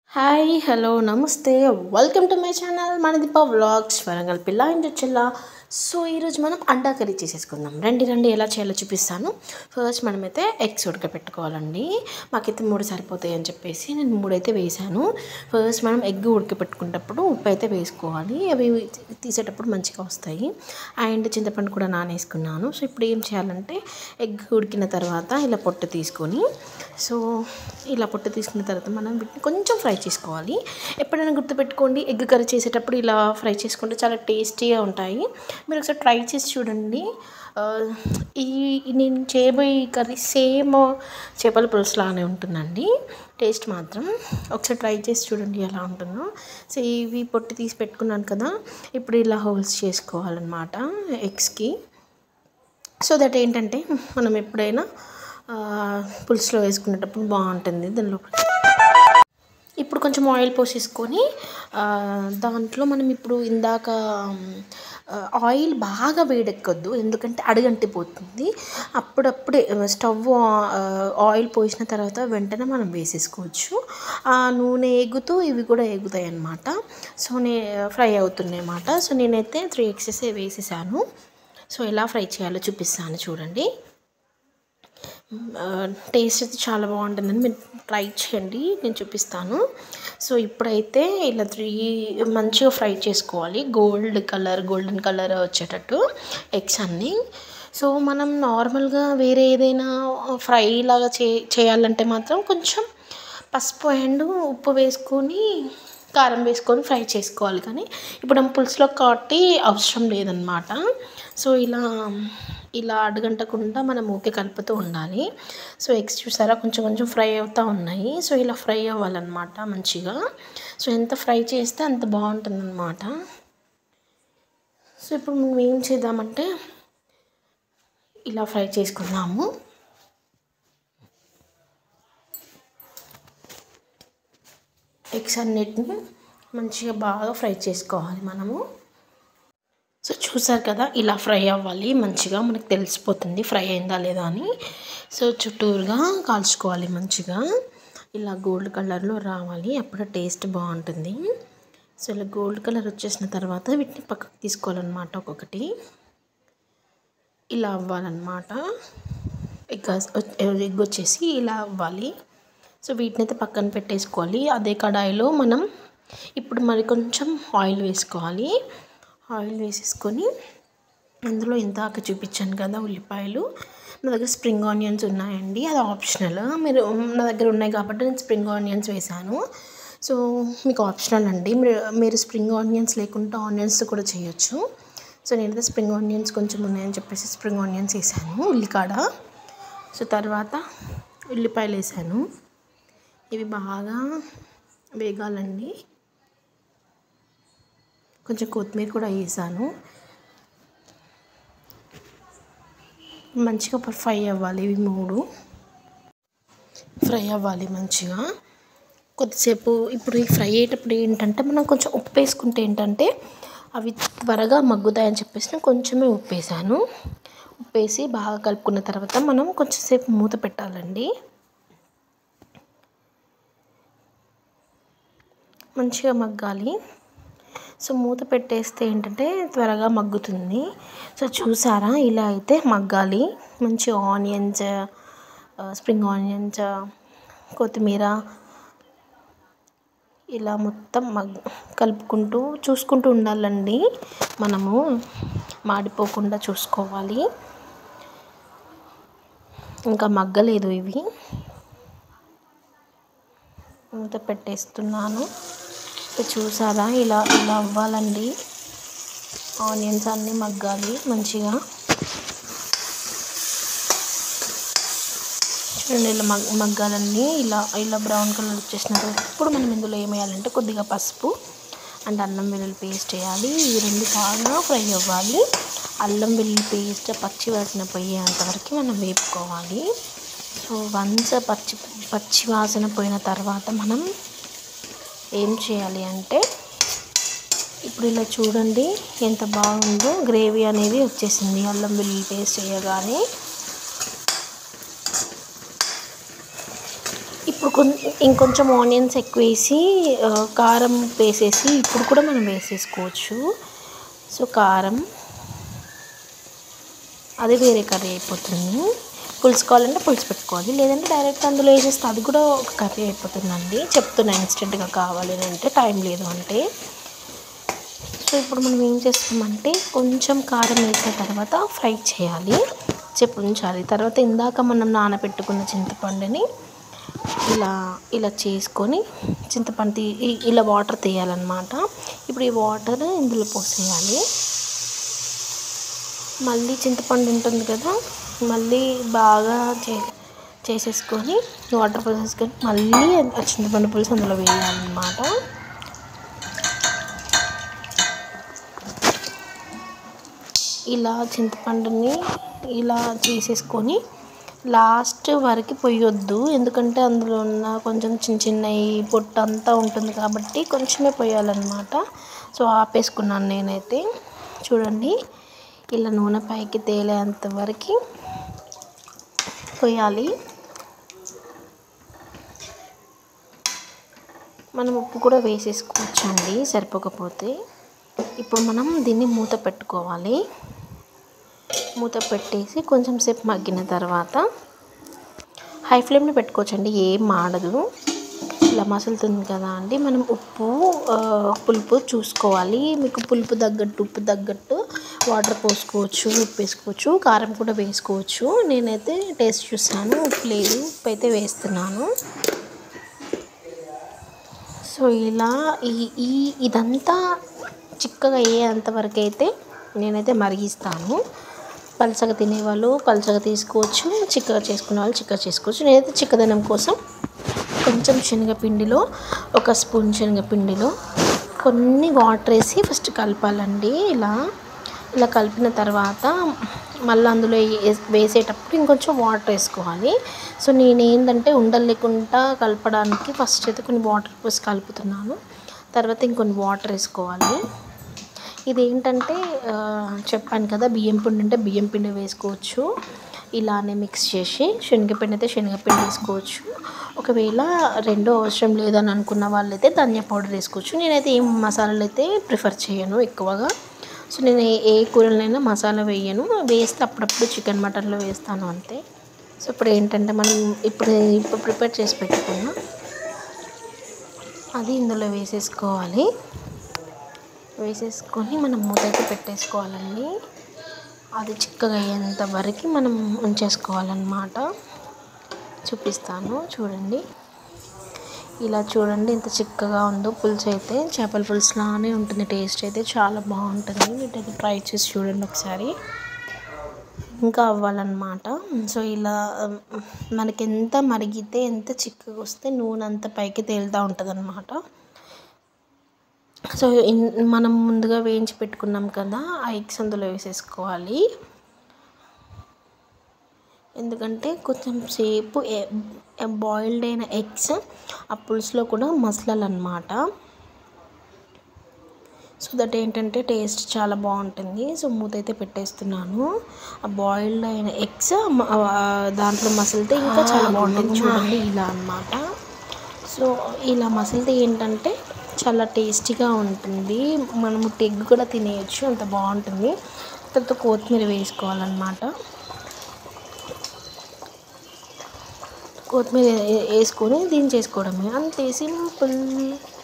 hi hello నమస్తే welcome to my channel Manadeepa vlogs Warangal పిల్ల ఇంటి చెల్ల సో ఈరోజు మనం అండా కర్రీ చేసేసుకుందాం రండి రండి ఎలా చేయాలో చూపిస్తాను ఫస్ట్ మనమైతే ఎగ్స్ ఉడకపెట్టుకోవాలండి మాకైతే మూడు సరిపోతాయి అని చెప్పేసి నేను మూడు అయితే వేసాను ఫస్ట్ మనం ఎగ్ ఉడకపెట్టుకునేటప్పుడు ఉప్పు అయితే వేసుకోవాలి అవి తీసేటప్పుడు మంచిగా వస్తాయి అండ్ చింతపండు కూడా నానేసుకున్నాను సో ఇప్పుడు ఏం చేయాలంటే ఎగ్ ఉడికిన తర్వాత ఇలా పొట్టు తీసుకొని సో ఇలా పొట్టు తీసుకున్న తర్వాత మనం వీటిని కొంచెం ఫ్రై చేసుకోవాలి ఎప్పుడైనా గుర్తుపెట్టుకోండి ఎగ్ కర్రీ చేసేటప్పుడు ఇలా ఫ్రై చేసుకుంటే చాలా టేస్టీగా ఉంటాయి మీరు ఒకసారి ట్రై చేసి చూడండి ఆ, ఈ ఈ నేను చేయబోయే ఈ కర్రీ సేమ్ చేపల పులుసు లానే ఉంటుందండి టేస్ట్ మాత్రం ఒకసారి ట్రై చేసి చూడండి ఎలా ఉంటుందో సో ఇవి పొట్టు తీసి పెట్టుకున్నాను కదా ఇప్పుడు ఇలా హోల్స్ చేసుకోవాలన్నమాట ఎగ్స్కి సో దట్ ఏంటంటే మనం ఎప్పుడైనా ఆ, పులుసులో వేసుకునేటప్పుడు బాగుంటుంది దానిలో ఇప్పుడు కొంచెం ఆయిల్ పోసేసుకొని ఆ, దాంట్లో మనం ఇప్పుడు ఇందాక ఆ, ఆయిల్ బాగా వేడెక్కొద్దు ఎందుకంటే అడుగంటిపోతుంది అప్పుడప్పుడే స్టవ్ ఆ, ఆయిల్ పోసిన తర్వాత వెంటనే మనం వేసేసుకోవచ్చు ఆ నూనె ఎగుతూ ఇవి కూడా ఎగుతాయి అన్నమాట సో నే ఫ్రై అవుతున్నాయి అన్నమాట సో నేనైతే త్రీ ఎగ్సెస్ వేసేసాను సో ఎలా ఫ్రై చేయాలో చూపిస్తాను చూడండి టేస్ట్ అయితే చాలా బాగుంటుందని మీరు ట్రై చేయండి నేను చూపిస్తాను సో ఇప్పుడైతే ఇలా త్రీ మంచిగా ఫ్రై చేసుకోవాలి గోల్డ్ కలర్ గోల్డెన్ కలర్ వచ్చేటట్టు ఎగ్స్ అన్నీ సో మనం నార్మల్గా వేరే ఏదైనా ఫ్రై లాగా చే చేయాలంటే మాత్రం కొంచెం పసుపు అండ్ ఉప్పు వేసుకొని కారం వేసుకొని ఫ్రై చేసుకోవాలి కానీ ఇప్పుడు మనం పులుసులో కాబట్టి అవసరం లేదనమాట సో ఇలా ఇలా అడుగంటకుండా మనం ఊకే కలుపుతూ ఉండాలి సో ఎగ్స్ చూసారా కొంచెం కొంచెం ఫ్రై అవుతూ ఉన్నాయి సో ఇలా ఫ్రై అవ్వాలన్నమాట మంచిగా సో ఎంత ఫ్రై చేస్తే అంత బాగుంటుందన్నమాట సో ఇప్పుడు మనం ఏం చేద్దామంటే ఇలా ఫ్రై చేసుకుందాము ఎగ్స్ అన్నిటిని మంచిగా బాగా ఫ్రై చేసుకోవాలి మనము సో చూసారు కదా ఇలా ఫ్రై అవ్వాలి మంచిగా మనకు తెలిసిపోతుంది ఫ్రై అయిందా లేదా అని సో చుట్టూరుగా కాల్చుకోవాలి మంచిగా ఇలా గోల్డ్ కలర్లో రావాలి అప్పుడు టేస్ట్ బాగుంటుంది సో ఇలా గోల్డ్ కలర్ వచ్చేసిన తర్వాత వీటిని పక్కకు తీసుకోవాలన్నమాట ఒక్కొక్కటి ఇలా అవ్వాలన్నమాట ఎగ్ ఎగ్ వచ్చేసి ఇలా అవ్వాలి సో వీటిని అయితే పక్కన పెట్టేసుకోవాలి అదే కడాయిలో మనం ఇప్పుడు మరి కొంచెం ఆయిల్ వేసుకోవాలి ఆయిల్ వేసేసుకొని అందులో ఇందాక చూపించాను కదా ఉల్లిపాయలు నా దగ్గర స్ప్రింగ్ ఆనియన్స్ ఉన్నాయండి అది ఆప్షనల్ మీరు నా దగ్గర ఉన్నాయి కాబట్టి నేను స్ప్రింగ్ ఆనియన్స్ వేసాను సో మీకు ఆప్షనల్ అండి మీరు మీరు స్ప్రింగ్ ఆనియన్స్ లేకుంటే ఆనియన్స్ కూడా చేయొచ్చు సో నేనైతే స్ప్రింగ్ ఆనియన్స్ కొంచెం ఉన్నాయని చెప్పేసి స్ప్రింగ్ ఆనియన్స్ వేసాను ఉల్లికాడ సో తర్వాత ఉల్లిపాయలు వేసాను ఇవి బాగా వేగాలండి కొంచెం కొత్తిమీర కూడా వేసాను మంచిగా ఫ్రై అవ్వాలి ఇవి మూడు ఫ్రై అవ్వాలి మంచిగా కొద్దిసేపు ఇప్పుడు ఈ ఫ్రై అయ్యేటప్పుడు ఏంటంటే మనం కొంచెం ఉప్పు వేసుకుంటే ఏంటంటే అవి త్వరగా మగ్గుతాయని చెప్పేసి నేను కొంచెమే ఉప్పు వేసాను ఉప్పు వేసి బాగా కలుపుకున్న తర్వాత మనం కొంచెం సేపు మూత పెట్టాలండి మంచిగా మగ్గాలి సో మూత పెట్టేస్తే ఏంటంటే త్వరగా మగ్గుతుంది సో చూసారా ఇలా అయితే మగ్గాలి మంచి ఆనియన్స్ స్ప్రింగ్ ఆనియన్స్ కొత్తిమీర ఇలా మొత్తం మగ్ కలుపుకుంటూ చూసుకుంటూ ఉండాలండి మనము మాడిపోకుండా చూసుకోవాలి ఇంకా మగ్గలేదు ఇవి మూత పెట్టేస్తున్నాను సో చూసారా ఇలా ఇలా అవ్వాలండి ఆనియన్స్ అన్నీ మగ్గాలి మంచిగా చూడండి ఇలా మగ్ మగ్గాలన్నీ ఇలా ఇలా బ్రౌన్ కలర్ వచ్చేసిన తర్వాత ఇప్పుడు మనం ఇందులో ఏం వేయాలంటే కొద్దిగా పసుపు అండ్ అల్లం వెల్లుల్లి పేస్ట్ వేయాలి ఇవి రెండు బాగా ఫ్రై అవ్వాలి అల్లం వెల్లుల్లి పేస్ట్ పచ్చి వాసన పోయేంతవరకు మనం వేపుకోవాలి సో వన్స్ పచ్చి పచ్చి వాసన పోయిన తర్వాత మనం ఏం చేయాలి అంటే ఇప్పుడు ఇలా చూడండి ఎంత బాగుందో గ్రేవీ అనేది వచ్చేసింది అల్లం వెల్లుల్లి పేస్ట్ వేయగానే ఇప్పుడు కొన్ ఇంకొంచెం ఆనియన్స్ ఎక్కువ వేసి ఆ, కారం వేసేసి ఇప్పుడు కూడా మనం వేసేసుకోవచ్చు సో కారం అది వేరే కర్రీ అయిపోతుంది పులుసు కావాలంటే పులుసు పెట్టుకోవాలి లేదంటే డైరెక్ట్ అందులో వేసేస్తే అది కూడా ఒక కర్రీ అయిపోతుందండి చెప్తున్నా ఇన్స్టెంట్గా కావాలి అని అంటే టైం లేదు అంటే సో ఇప్పుడు మనం ఏం చేస్తామంటే కొంచెం కారం వేసిన తర్వాత ఫ్రై చేయాలి చెప్పు ఉంచాలి తర్వాత ఇందాక మనం నానబెట్టుకున్న చింతపండుని ఇలా ఇలా చేసుకొని చింతపండు తీ ఇ- ఇలా వాటర్ తీయాలన్నమాట ఇప్పుడు ఈ వాటర్ ఇందులో పోసేయాలి మళ్ళీ చింతపండు ఉంటుంది కదా మళ్ళీ బాగా చే చేసేసుకొని వాటర్ పోసేసుకొని మళ్ళీ ఆ చింతపండు పులుసు అందులో వేయాలన్నమాట ఇలా చింతపండుని ఇలా చేసేసుకొని లాస్ట్ వరకు పొయ్యొద్దు ఎందుకంటే అందులో ఉన్న కొంచెం చిన్న చిన్న పొట్టు అంతా ఉంటుంది కాబట్టి కొంచెమే పొయ్యాలన్నమాట సో ఆపేసుకున్నాను నేనైతే చూడండి ఇలా నూనె పైకి తేలేంత వరకు పొయ్యాలి మనం ఉప్పు కూడా వేసేసుకోవచ్చండి సరిపోకపోతే ఇప్పుడు మనం దీన్ని మూత పెట్టుకోవాలి మూత పెట్టేసి కొంచెం సేపు మగ్గిన తర్వాత హై ఫ్లేమ్లో పెట్టుకోవచ్చండి ఏం మాడదు ఇలా మసులుతుంది కదా అండి మనం ఉప్పు ఆ, పులుపు చూసుకోవాలి మీకు పులుపు తగ్గట్టు ఉప్పు తగ్గట్టు వాటర్ పోసుకోవచ్చు ఉప్పు వేసుకోవచ్చు కారం కూడా వేసుకోవచ్చు నేనైతే టేస్ట్ చూసాను ఉప్పు లేదు ఉప్పు అయితే వేస్తున్నాను సో ఇలా ఈ ఈ ఇదంతా చిక్కగా అయ్యేంత వరకు అయితే నేనైతే మరిగిస్తాను పలసగా తినేవాళ్ళు పలసగా తీసుకోవచ్చు చిక్కగా చేసుకునే వాళ్ళు చిక్కగా చేసుకోవచ్చు నేనైతే చిక్కదనం కోసం కొంచెం శనగపిండిలో ఒక స్పూన్ శనగపిండిలో కొన్ని వాటర్ వేసి ఫస్ట్ కలపాలండి ఇలా ఇలా కలిపిన తర్వాత మళ్ళీ అందులో వేస్- వేసేటప్పుడు ఇంకొంచెం వాటర్ వేసుకోవాలి సో నేను ఏంటంటే ఉండలు లేకుండా కలపడానికి ఫస్ట్ అయితే కొన్ని వాటర్ పోసి కలుపుతున్నాను తర్వాత ఇంకొన్ని వాటర్ వేసుకోవాలి ఇది ఏంటంటే ఆ, చెప్పాను కదా బియ్యం పిండి అంటే బియ్యం పిండి వేసుకోవచ్చు ఇలానే మిక్స్ చేసి శనగపిండి అయితే శనగపిండి వేసుకోవచ్చు ఒకవేళ రెండో అవసరం లేదని అనుకున్న వాళ్ళైతే ధనియా పౌడర్ వేసుకోవచ్చు నేనైతే ఏం మసాలాలు అయితే ప్రిఫర్ చేయను ఎక్కువగా సో నేను ఏ ఏ కూరలైనా మసాలా వేయను వేస్తే అప్పుడప్పుడు చికెన్ మటన్లో వేస్తాను అంతే సో ఇప్పుడు ఏంటంటే మనం ఇప్పుడు ఇప్పుడు ప్రిపేర్ చేసి పెట్టుకున్నాం అది ఇందులో వేసేసుకోవాలి వేసేసుకొని మనం మూత అయితే పెట్టేసుకోవాలండి అది చిక్కగా అయ్యేంత వరకు మనం ఉంచేసుకోవాలన్నమాట చూపిస్తాను చూడండి ఇలా చూడండి ఎంత చిక్కగా ఉందో పులుసు అయితే చేపల పులుసు లానే ఉంటుంది టేస్ట్ అయితే చాలా బాగుంటుంది వీటైతే ట్రై చేసి చూడండి ఒకసారి ఇంకా అవ్వాలన్నమాట సో ఇలా ఉమ్, మనకి ఎంత మరిగితే ఎంత చిక్కగా వస్తే నూనె అంత పైకి తేలుతూ ఉంటుంది అనమాట సో ఇన్- మనం ముందుగా వేయించి పెట్టుకున్నాం కదా ఆ ఎగ్స్ అందులో వేసేసుకోవాలి ఎందుకంటే కొంచెం సేపు బాయిల్డ్ అయిన ఎగ్స్ ఆ పులుసులో కూడా మసలాలన్నమాట సో దట్ ఏంటంటే టేస్ట్ చాలా బాగుంటుంది సో మూత అయితే పెట్టేస్తున్నాను ఆ బాయిల్డ్ అయిన ఎగ్స్ దాంట్లో మసిలితే ఇంకా చాలా బాగుంటుంది చూడండి ఇలా అన్నమాట సో ఇలా మసిలితే ఏంటంటే చాలా టేస్టీగా ఉంటుంది మనము ఎగ్ కూడా తినేయచ్చు అంత బాగుంటుంది తర్వాత కొత్తిమీర వేసుకోవాలన్నమాట కొత్తిమీర వే- వేసుకొని దీన్ని చేసుకోవడమే అంతే సింపుల్